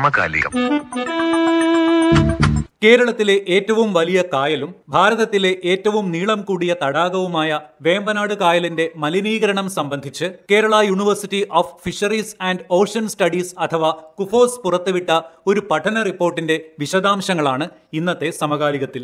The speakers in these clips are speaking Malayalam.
സമകാലികം കേരളത്തിലെ ഏറ്റവും വലിയ കായലും ഭാരതത്തിലെ ഏറ്റവും നീളം കൂടിയ തടാകവുമായ വേമ്പനാട് കായലിന്റെ മലിനീകരണം സംബന്ധിച്ച് Kerala university of fisheries and ocean studies അഥവാ കുഫോസ് പുറത്തുവിട്ട ഒരു പഠന റിപ്പോർട്ടിന്റെ വിശദാംശങ്ങളാണ് ഇന്നത്തെ സമകാലികത്തിൽ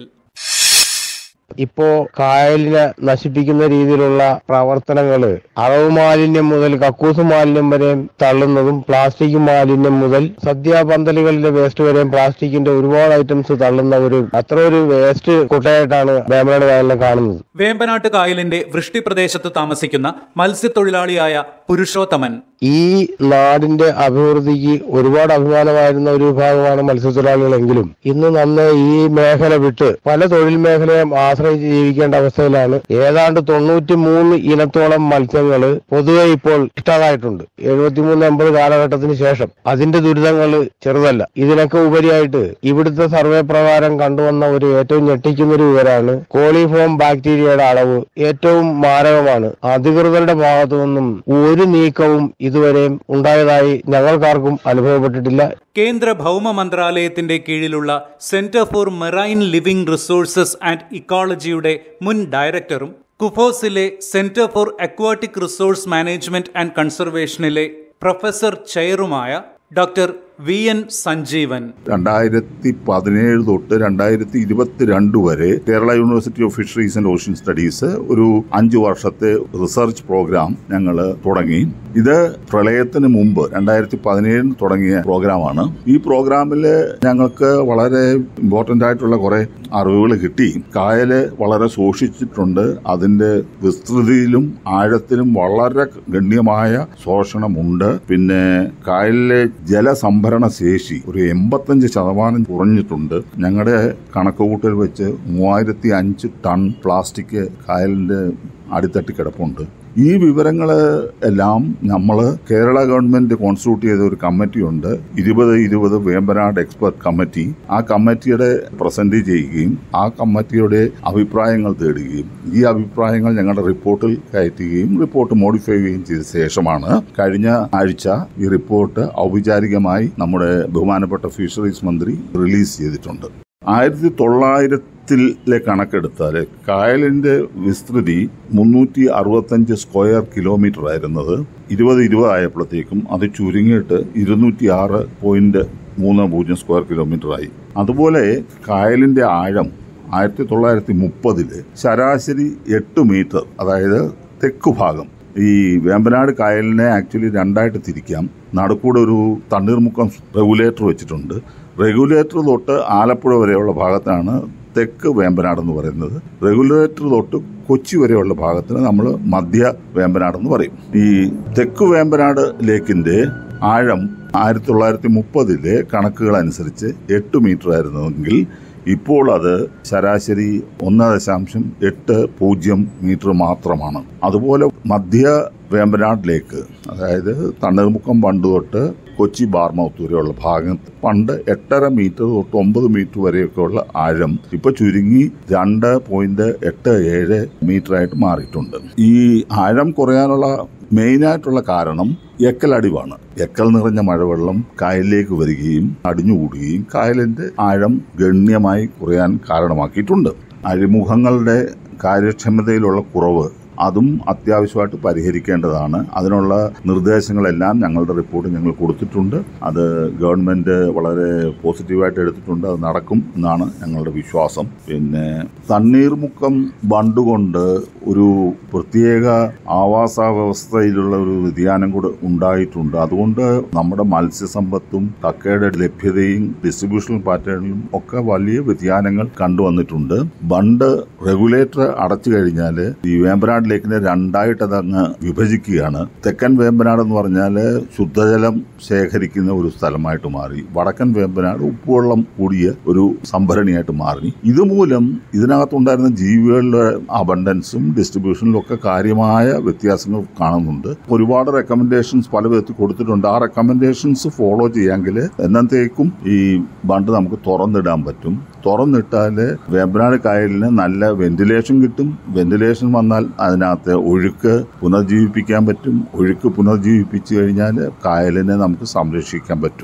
ഇപ്പോ കായലിനെ നശിപ്പിക്കുന്ന രീതിയിലുള്ള പ്രവർത്തനങ്ങള് അളവ് മാലിന്യം മുതൽ കക്കൂസ് മാലിന്യം വരെ തള്ളുന്നതും പ്ലാസ്റ്റിക് മാലിന്യം മുതൽ സദ്യാപന്തലുകളിലെ വേസ്റ്റ് വരെയും പ്ലാസ്റ്റിക്കിന്റെ ഒരുപാട് ഐറ്റംസ് തള്ളുന്ന ഒരു അത്ര ഒരു വേസ്റ്റ് കുട്ടയായിട്ടാണ് വേമ്പനാട് കായലിനെ കാണുന്നത് വേമ്പനാട്ട് കായലിന്റെ വൃഷ്ടിപ്രദേശത്ത് താമസിക്കുന്ന മത്സ്യത്തൊഴിലാളിയായ പുരുഷോത്തമൻ ഈ നാടിന്റെ അഭിവൃദ്ധിക്ക് ഒരുപാട് അഭിമാനമായിരുന്ന ഒരു വിഭാഗമാണ് മത്സ്യത്തൊഴിലാളികളെങ്കിലും ഇന്ന് നന്ന് ഈ മേഖല വിട്ട് പല തൊഴിൽ മേഖലയെ ആശ്രയിച്ച് ജീവിക്കേണ്ട അവസ്ഥയിലാണ് ഏതാണ്ട് തൊണ്ണൂറ്റി മൂന്ന് ഇനത്തോളം മത്സ്യങ്ങൾ പൊതുവെ ഇപ്പോൾ ഇഷ്ടമായിട്ടുണ്ട് എഴുപത്തിമൂന്ന് എൺപത് കാലഘട്ടത്തിന് ശേഷം അതിന്റെ ദുരിതങ്ങൾ ചെറുതല്ല ഇതിനൊക്കെ ഉപരിയായിട്ട് ഇവിടുത്തെ സർവേ പ്രകാരം കണ്ടുവന്ന ഒരു ഏറ്റവും ഞെട്ടിക്കുന്ന ഒരു വിവരമാണ് കോളിഫോം ബാക്ടീരിയയുടെ അളവ് ഏറ്റവും മാരകമാണ് അധികൃതരുടെ ഭാഗത്തു നിന്നും ഒരു നീക്കവും ഇതുവരെയും ഉണ്ടായതായി ഞങ്ങൾക്കാർക്കും അനുഭവപ്പെട്ടിട്ടില്ല കേന്ദ്ര ഭൗമ മന്ത്രാലയത്തിന്റെ കീഴിലുള്ള centre for marine living resources and ഇക്കോളജിയുടെ മുൻ ഡയറക്ടറും കുഫോസിലെ centre for aquatic resource management and കൺസർവേഷനിലെ പ്രൊഫസർ ചെയറുമായ ഡോക്ടർ വി എൻ സഞ്ജീവൻ രണ്ടായിരത്തി പതിനേഴ് തൊട്ട് രണ്ടായിരത്തി ഇരുപത്തിരണ്ട് വരെ Kerala university of fisheries and ocean studies ഒരു അഞ്ചു വർഷത്തെ റിസർച്ച് പ്രോഗ്രാം ഞങ്ങൾ തുടങ്ങി ഇത് പ്രളയത്തിന് മുമ്പ് രണ്ടായിരത്തി പതിനേഴിന് തുടങ്ങിയ പ്രോഗ്രാമാണ് ഈ പ്രോഗ്രാമിൽ ഞങ്ങൾക്ക് വളരെ ഇമ്പോർട്ടന്റ് ആയിട്ടുള്ള കുറെ അറിവുകൾ കിട്ടി കായല് വളരെ സൂക്ഷിച്ചിട്ടുണ്ട് അതിന്റെ വിസ്തൃതിയിലും ആഴത്തിലും വളരെ ഗണ്യമായ ശോഷണമുണ്ട് പിന്നെ കായലിലെ ജലസംഭരണ ശേഷി ഒരു എൺപത്തഞ്ച് ശതമാനം കുറഞ്ഞിട്ടുണ്ട് ഞങ്ങളുടെ കണക്കുകൂട്ടൽ വെച്ച് മൂവായിരത്തി അഞ്ച് ടൺ പ്ലാസ്റ്റിക് കായലിന്റെ അടിത്തട്ടി കിടപ്പുണ്ട് ഈ വിവരങ്ങൾ എല്ലാം നമ്മൾ കേരള ഗവൺമെന്റ് കോൺസ്റ്റിറ്റ്യൂട്ട് ചെയ്ത ഒരു കമ്മിറ്റിയുണ്ട് ഇരുപത് ഇരുപത് വേമ്പനാട് എക്സ്പെർട്ട് കമ്മിറ്റി ആ കമ്മിറ്റിയുടെ പ്രസന്റ് ചെയ്യുകയും ആ കമ്മിറ്റിയുടെ അഭിപ്രായങ്ങൾ തേടുകയും ഈ അഭിപ്രായങ്ങൾ ഞങ്ങളുടെ റിപ്പോർട്ടിൽ കയറ്റുകയും റിപ്പോർട്ട് മോഡിഫൈ ചെയ്യുകയും ചെയ്ത ശേഷമാണ് കഴിഞ്ഞ ആഴ്ച ഈ റിപ്പോർട്ട് ഔപചാരികമായി നമ്മുടെ ബഹുമാനപ്പെട്ട ഫിഷറീസ് മന്ത്രി റിലീസ് ചെയ്തിട്ടുണ്ട് ആയിരത്തി തൊള്ളായിരത്തിലെ കണക്കെടുത്താൽ കായലിന്റെ വിസ്തൃതി മുന്നൂറ്റി അറുപത്തഞ്ച് സ്ക്വയർ കിലോമീറ്റർ ആയിരുന്നത് ഇരുപത് ഇരുപത് ആയപ്പോഴത്തേക്കും അത് ചുരുങ്ങിയിട്ട് ഇരുന്നൂറ്റി ആറ് പോയിന്റ് മൂന്ന് പൂജ്യം സ്ക്വയർ കിലോമീറ്റർ ആയി അതുപോലെ കായലിന്റെ ആഴം ആയിരത്തി തൊള്ളായിരത്തി മുപ്പതില് ശരാശരി എട്ട് മീറ്റർ അതായത് തെക്കു ഭാഗം ഈ വേമ്പനാട് കായലിനെ ആക്ച്വലി രണ്ടായിട്ട് തിരിക്കാം നടുക്കൂടെ ഒരു തണ്ണീർമുക്കം റെഗുലേറ്റർ വെച്ചിട്ടുണ്ട് റെഗുലേറ്റർ തൊട്ട് ആലപ്പുഴ വരെയുള്ള ഭാഗത്താണ് തെക്ക് വേമ്പനാട് എന്ന് പറയുന്നത് റെഗുലേറ്റർ തൊട്ട് കൊച്ചി വരെയുള്ള ഭാഗത്തിന് നമ്മൾ മധ്യ വേമ്പനാട് എന്ന് പറയും ഈ തെക്ക് വേമ്പനാട് ലേക്കിന്റെ ആഴം ആയിരത്തി തൊള്ളായിരത്തി മുപ്പതിലെ കണക്കുകൾ അനുസരിച്ച് എട്ട് മീറ്റർ ആയിരുന്നുവെങ്കിൽ ഇപ്പോൾ അത് ശരാശരി ഒന്ന് ദശാംശം എട്ട് പൂജ്യം മീറ്റർ മാത്രമാണ് അതുപോലെ മധ്യ വേമ്പനാട് ലേക്ക് അതായത് തണ്ണീർമുക്കം പണ്ട് തൊട്ട് കൊച്ചി ബാർമൗത്ത് വരെയുള്ള ഭാഗം പണ്ട് എട്ടര മീറ്റർ തൊട്ട് ഒമ്പത് മീറ്റർ വരെയൊക്കെ ഉള്ള ആഴം ഇപ്പൊ ചുരുങ്ങി രണ്ട് പോയിന്റ് എട്ട് ഏഴ് മീറ്റർ ആയിട്ട് മാറിയിട്ടുണ്ട് ഈ ആഴം കുറയാനുള്ള മെയിനായിട്ടുള്ള കാരണം എക്കലടിവാണ് എക്കൽ നിറഞ്ഞ മഴവെള്ളം കായലിലേക്ക് വരികയും അടിഞ്ഞുകൂടുകയും കായലിന്റെ ആഴം ഗണ്യമായി കുറയാൻ കാരണമാക്കിയിട്ടുണ്ട് അഴിമുഖങ്ങളുടെ കാര്യക്ഷമതയിലുള്ള കുറവ് അതും അത്യാവശ്യമായിട്ട് പരിഹരിക്കേണ്ടതാണ് അതിനുള്ള നിർദ്ദേശങ്ങളെല്ലാം ഞങ്ങളുടെ റിപ്പോർട്ട് ഞങ്ങൾ കൊടുത്തിട്ടുണ്ട് അത് ഗവൺമെന്റ് വളരെ പോസിറ്റീവായിട്ട് എടുത്തിട്ടുണ്ട് അത് നടക്കും എന്നാണ് ഞങ്ങളുടെ വിശ്വാസം പിന്നെ തണ്ണീർമുക്കം ബണ്ടുകൊണ്ട് ഒരു പ്രത്യേക ആവാസ വ്യവസ്ഥയിലുള്ള ഒരു വ്യതിയാനം കൂടെ ഉണ്ടായിട്ടുണ്ട് അതുകൊണ്ട് നമ്മുടെ മത്സ്യസമ്പത്തും കക്കയുടെ ലഭ്യതയും ഡിസ്ട്രിബ്യൂഷൻ പാറ്റേണിലും ഒക്കെ വലിയ വ്യതിയാനങ്ങൾ കണ്ടുവന്നിട്ടുണ്ട് ബണ്ട് റെഗുലേറ്റർ അടച്ചു കഴിഞ്ഞാൽ ഈ വേമ്പനാട് ലേക്കിനെ രണ്ടായിട്ട് അതങ്ങ് വിഭജിക്കുകയാണ് തെക്കൻ വേമ്പനാട് എന്ന് പറഞ്ഞാൽ ശുദ്ധജലം ശേഖരിക്കുന്ന ഒരു സ്ഥലമായിട്ട് മാറി വടക്കൻ വേമ്പനാട് ഉപ്പുവെള്ളം കൂടിയ ഒരു സംഭരണിയായിട്ട് മാറി ഇതുമൂലം ഇതിനകത്തുണ്ടായിരുന്ന ജീവികളുടെ അബണ്ടൻസും ഡിസ്ട്രിബ്യൂഷനിലും ഒക്കെ കാര്യമായ വ്യത്യാസങ്ങൾ കാണുന്നുണ്ട് ഒരുപാട് റെക്കമെൻഡേഷൻസ് പല വിധത്തിൽ കൊടുത്തിട്ടുണ്ട് ആ റെക്കമെൻഡേഷൻസ് ഫോളോ ചെയ്യാമെങ്കിൽ എന്നത്തേക്കും ഈ ബണ്ട് നമുക്ക് തുറന്നിടാൻ പറ്റും തുറന്നിട്ടാൽ വേമ്പനാട് കായലിന് നല്ല വെന്റിലേഷൻ കിട്ടും വെന്റിലേഷൻ വന്നാൽ അതിനകത്ത് ഒഴുക്ക് പുനർജീവിപ്പിക്കാൻ പറ്റും ഒഴുക്ക് പുനർജീവിപ്പിച്ചു കഴിഞ്ഞാൽ കായലിനെ നമുക്ക് സംരക്ഷിക്കാൻ പറ്റും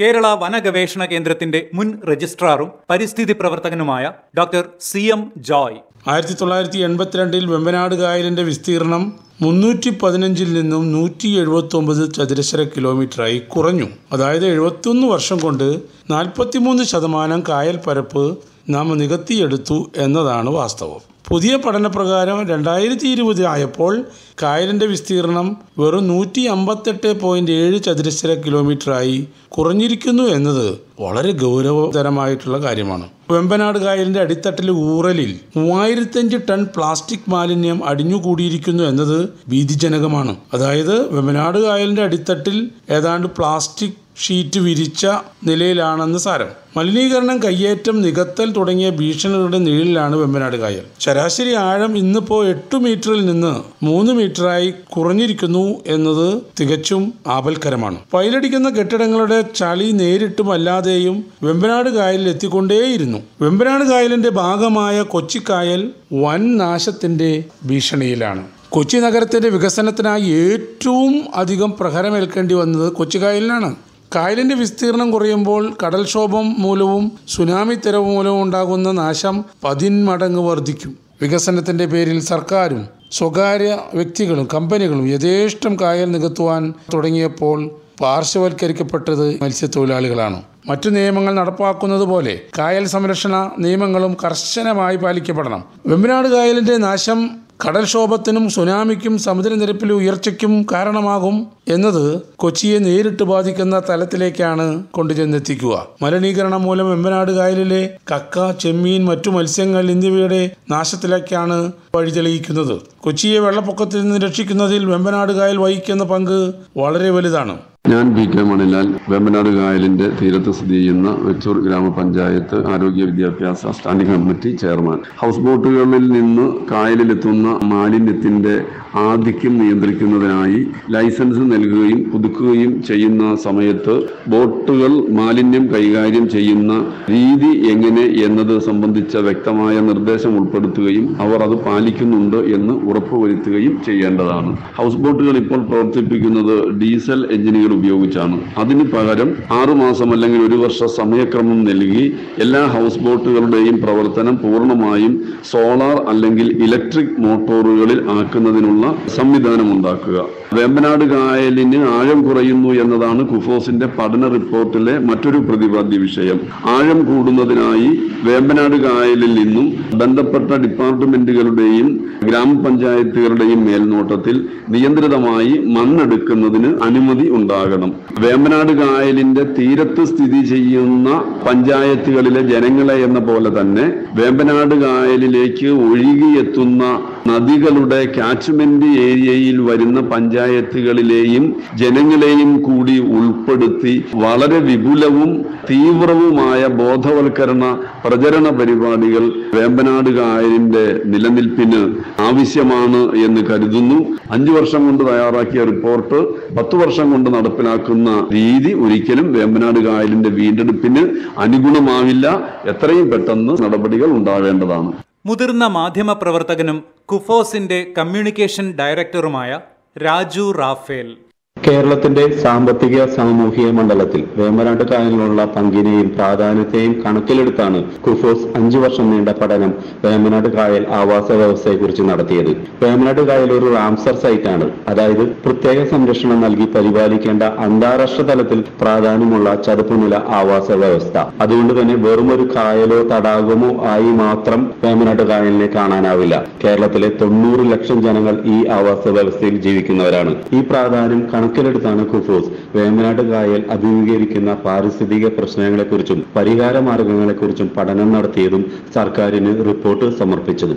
കേരള വന ഗവേഷണ കേന്ദ്രത്തിന്റെ മുൻ രജിസ്ട്രാറും പരിസ്ഥിതി പ്രവർത്തകനുമായ ഡോക്ടർ സി എം ജോയ് ആയിരത്തി തൊള്ളായിരത്തി എൺപത്തിരണ്ടിൽ വെമ്പനാട് കായലിന്റെ വിസ്തീർണം മുന്നൂറ്റി പതിനഞ്ചിൽ നിന്നും നൂറ്റി എഴുപത്തി ഒമ്പത് ചതുരശ്ര കിലോമീറ്ററായി കുറഞ്ഞു അതായത് എഴുപത്തിയൊന്ന് വർഷം കൊണ്ട് നാൽപ്പത്തിമൂന്ന് ശതമാനം കായൽ പരപ്പ് നാം നികത്തിയെടുത്തു എന്നതാണ് വാസ്തവം പുതിയ പഠനപ്രകാരം രണ്ടായിരത്തി ഇരുപത് ആയപ്പോൾ കായലിന്റെ വിസ്തീർണം വെറും നൂറ്റി അമ്പത്തെട്ട് പോയിന്റ് ഏഴ് ചതുരശ്ര കിലോമീറ്ററായി കുറഞ്ഞിരിക്കുന്നു എന്നത് വളരെ ഗൗരവതരമായിട്ടുള്ള കാര്യമാണ് വെമ്പനാട് കായലിന്റെ അടിത്തട്ടിൽ ഊറലിൽ മൂവായിരത്തഞ്ച് ടൺ പ്ലാസ്റ്റിക് മാലിന്യം അടിഞ്ഞുകൂടിയിരിക്കുന്നു എന്നത് ഭീതിജനകമാണ് അതായത് വെമ്പനാട് കായലിന്റെ അടിത്തട്ടിൽ ഏതാണ്ട് പ്ലാസ്റ്റിക് ഷീറ്റ് വിരിച്ച നിലയിലാണെന്ന് സാരം മലിനീകരണം കയ്യേറ്റം നികത്തൽ തുടങ്ങിയ ഭീഷണികളുടെ നിഴലിലാണ് വെമ്പനാട് കായൽ ശരാശരി ആഴം ഇന്നിപ്പോൾ എട്ട് മീറ്ററിൽ നിന്ന് മൂന്ന് മീറ്ററായി കുറഞ്ഞിരിക്കുന്നു എന്നത് തികച്ചും ആപൽക്കരമാണ് പൈലടിക്കുന്ന കെട്ടിടങ്ങളുടെ ചളി നേരിട്ടും അല്ലാതെയും വെമ്പനാട് കായലിൽ എത്തിക്കൊണ്ടേയിരുന്നു വെമ്പനാട് കായലിന്റെ ഭാഗമായ കൊച്ചിക്കായൽ വൻ നാശത്തിന്റെ ഭീഷണിയിലാണ് കൊച്ചി നഗരത്തിന്റെ വികസനത്തിനായി ഏറ്റവും അധികം പ്രഹരമേൽക്കേണ്ടി വന്നത് കൊച്ചിക്കായലിനാണ് കായലിന്റെ വിസ്തീർണം കുറയുമ്പോൾ കടൽക്ഷോഭം മൂലവും സുനാമി തിരവ് മൂലവും ഉണ്ടാകുന്ന നാശം പതിന്മടങ്ങ് വർദ്ധിക്കും വികസനത്തിന്റെ പേരിൽ സർക്കാരും സ്വകാര്യ വ്യക്തികളും കമ്പനികളും യഥേഷ്ടം കായൽ നികത്തുവാൻ തുടങ്ങിയപ്പോൾ പാർശ്വവൽക്കരിക്കപ്പെട്ടത് മത്സ്യത്തൊഴിലാളികളാണ് മറ്റു നിയമങ്ങൾ നടപ്പാക്കുന്നത് പോലെ കായൽ സംരക്ഷണ നിയമങ്ങളും കർശനമായി പാലിക്കപ്പെടണം വെമ്പനാട് കായലിന്റെ നാശം കടൽക്ഷോഭത്തിനും സുനാമിക്കും സമുദ്രനിരപ്പിലെ ഉയർച്ചയ്ക്കും കാരണമാകും എന്നത് കൊച്ചിയെ നേരിട്ട് ബാധിക്കുന്ന തലത്തിലേക്കാണ് കൊണ്ടുചെന്നെത്തിക്കുക മലിനീകരണം മൂലം വെമ്പനാട് കായലിലെ കക്ക ചെമ്മീൻ മറ്റു മത്സ്യങ്ങൾ എന്നിവയുടെ നാശത്തിലേക്കാണ് വഴിതെളിയിക്കുന്നത് കൊച്ചിയെ വെള്ളപ്പൊക്കത്തിൽ നിന്ന് രക്ഷിക്കുന്നതിൽ വെമ്പനാട് കായൽ വഹിക്കുന്ന പങ്ക് വളരെ വലുതാണ് ഞാൻ പി കെ മണിലാൽ വേമ്പനാട് കായലിന്റെ തീരത്ത് സ്ഥിതി ചെയ്യുന്ന വെച്ചൂർ ഗ്രാമപഞ്ചായത്ത് ആരോഗ്യ വിദ്യാഭ്യാസ സ്റ്റാൻഡിംഗ് കമ്മിറ്റി ചെയർമാൻ ഹൗസ് ബോട്ടുകളിൽ നിന്ന് കായലിലെത്തുന്ന മാലിന്യത്തിന്റെ ആധിക്യം നിയന്ത്രിക്കുന്നതിനായി ലൈസൻസ് നൽകുകയും പുതുക്കുകയും ചെയ്യുന്ന സമയത്ത് ബോട്ടുകൾ മാലിന്യം കൈകാര്യം ചെയ്യുന്ന രീതി എങ്ങനെ എന്നത് സംബന്ധിച്ച വ്യക്തമായ നിർദ്ദേശം ഉൾപ്പെടുത്തുകയും അവർ അത് പാലിക്കുന്നുണ്ട് എന്ന് ഉറപ്പുവരുത്തുകയും ചെയ്യേണ്ടതാണ് ഹൗസ് ബോട്ടുകൾ ഇപ്പോൾ പ്രവർത്തിപ്പിക്കുന്നത് ഡീസൽ എഞ്ചിനുകൾ ഉപയോഗിച്ചാണ് അതിന് പകരം ആറുമാസം അല്ലെങ്കിൽ ഒരു വർഷ സമയക്രമം നൽകി എല്ലാ ഹൗസ് ബോട്ടുകളുടെയും പ്രവർത്തനം പൂർണ്ണമായും സോളാർ അല്ലെങ്കിൽ ഇലക്ട്രിക് മോട്ടോറുകളിൽ ആക്കുന്നതിനുള്ള സംവിധാനം ഉണ്ടാക്കുക വേമ്പനാട് കായലിന് ആഴം കുറയുന്നു എന്നതാണ് കുഫോസിന്റെ പഠന റിപ്പോർട്ടിലെ മറ്റൊരു പ്രതിപാദ്യ വിഷയം ആഴം കൂടുന്നതിനായി വേമ്പനാട് കായലിൽ നിന്നും ബന്ധപ്പെട്ട ഡിപ്പാർട്ട്മെന്റുകളുടെയും ഗ്രാമപഞ്ചായത്തുകളുടെയും മേൽനോട്ടത്തിൽ നിയന്ത്രിതമായി മണ്ണെടുക്കുന്നതിന് അനുമതി ഉണ്ടാകണം വേമ്പനാട് കായലിന്റെ തീരത്ത് സ്ഥിതി ചെയ്യുന്ന പഞ്ചായത്തുകളിലെ ജനങ്ങളെ എന്ന പോലെ തന്നെ വേമ്പനാട് കായലിലേക്ക് ഒഴുകിയെത്തുന്ന നദികളുടെ കാച്ച്മെന്റ് ഏരിയയിൽ വരുന്ന പഞ്ചായത്തുകളിലെയും ജനങ്ങളെയും കൂടി ഉൾപ്പെടുത്തി വളരെ വിപുലവും തീവ്രവുമായ ബോധവൽക്കരണ പ്രചരണ പരിപാടികൾ വേമ്പനാട് കായലിന്റെ നിലനിൽപ്പിന് ആവശ്യമാണ് എന്ന് കരുതുന്നു അഞ്ചു വർഷം കൊണ്ട് തയ്യാറാക്കിയ റിപ്പോർട്ട് പത്തു വർഷം കൊണ്ട് നടപ്പിലാക്കുന്ന രീതി ഒരിക്കലും വേമ്പനാട് കായലിന്റെ വീണ്ടെടുപ്പിന് അനുഗുണമാവില്ല എത്രയും പെട്ടെന്ന് നടപടികൾ ഉണ്ടാവേണ്ടതാണ് മുതിർന്ന മാധ്യമപ്രവർത്തകനും കുഫോസിന്റെ കമ്മ്യൂണിക്കേഷൻ ഡയറക്ടറുമായ രാജു റാഫേൽ കേരളത്തിന്റെ സാമ്പത്തിക സാമൂഹിക മണ്ഡലത്തിൽ വേമ്പനാട്ട് കായലിനുള്ള പങ്കിനെയും പ്രാധാന്യത്തെയും കണക്കിലെടുത്താണ് കുഫോസ് അഞ്ചു വർഷം നീണ്ട പഠനം വേമ്പനാട് കായൽ ആവാസ വ്യവസ്ഥയെക്കുറിച്ച് നടത്തിയത് വേമ്പനാട് കായൽ ഒരു റാംസർ സൈറ്റാണ് അതായത് പ്രത്യേക സംരക്ഷണം നൽകി പരിപാലിക്കേണ്ട അന്താരാഷ്ട്ര തലത്തിൽ പ്രാധാന്യമുള്ള ചതുപ്പുനില ആവാസ വ്യവസ്ഥ അതുകൊണ്ട് തന്നെ വെറും ഒരു കായലോ തടാകമോ ആയി മാത്രം വേമ്പനാട്ട് കായലിനെ കാണാനാവില്ല കേരളത്തിലെ തൊണ്ണൂറ് ലക്ഷം ജനങ്ങൾ ഈ ആവാസ വ്യവസ്ഥയിൽ ജീവിക്കുന്നവരാണ് ഈ പ്രാധാന്യം കണക്കിലെടുത്താണ് കുഫോസ് വേമ്പനാട്ട് കായൽ അഭിമുഖീകരിക്കുന്ന പാരിസ്ഥിതിക പ്രശ്നങ്ങളെക്കുറിച്ചും പരിഹാര മാർഗങ്ങളെക്കുറിച്ചും പഠനം നടത്തിയതും സർക്കാരിന് റിപ്പോർട്ട് സമർപ്പിച്ചതും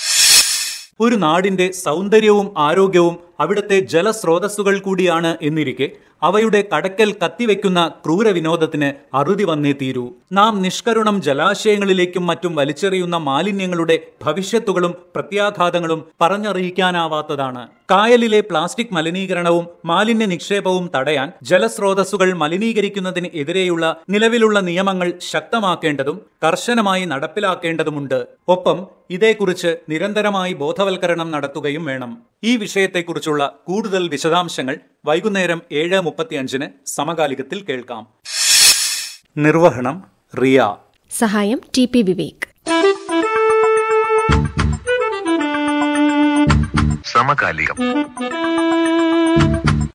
ഒരു നാടിന്റെ സൗന്ദര്യവും ആരോഗ്യവും അവിടുത്തെ ജലസ്രോതസ്സുകൾ കൂടിയാണ് എന്നിരിക്കെ അവയുടെ കടക്കൽ കത്തിവെക്കുന്ന ക്രൂര വിനോദത്തിന് അറുതി വന്നേ തീരൂ നാം നിഷ്കരുണം ജലാശയങ്ങളിലേക്കും മറ്റും വലിച്ചെറിയുന്ന മാലിന്യങ്ങളുടെ ഭവിഷ്യത്തുകളും പ്രത്യാഘാതങ്ങളും പറഞ്ഞറിയിക്കാനാവാത്തതാണ് കായലിലെ പ്ലാസ്റ്റിക് മലിനീകരണവും മാലിന്യ നിക്ഷേപവും തടയാൻ ജലസ്രോതസ്സുകൾ മലിനീകരിക്കുന്നതിന് എതിരെയുള്ള നിലവിലുള്ള നിയമങ്ങൾ ശക്തമാക്കേണ്ടതും കർശനമായി നടപ്പിലാക്കേണ്ടതുമുണ്ട് ഒപ്പം ഇതേക്കുറിച്ച് നിരന്തരമായി ബോധവൽക്കരണം നടത്തുകയും വേണം ഈ വിഷയത്തെക്കുറിച്ചുള്ള കൂടുതൽ വിശദാംശങ്ങൾ വൈകുന്നേരം ഏഴ് മുപ്പത്തിയഞ്ചിന് സമകാലികത്തിൽ കേൾക്കാം നിർവഹണം റിയ സഹായം ടി പി വിവേക് സമകാലികം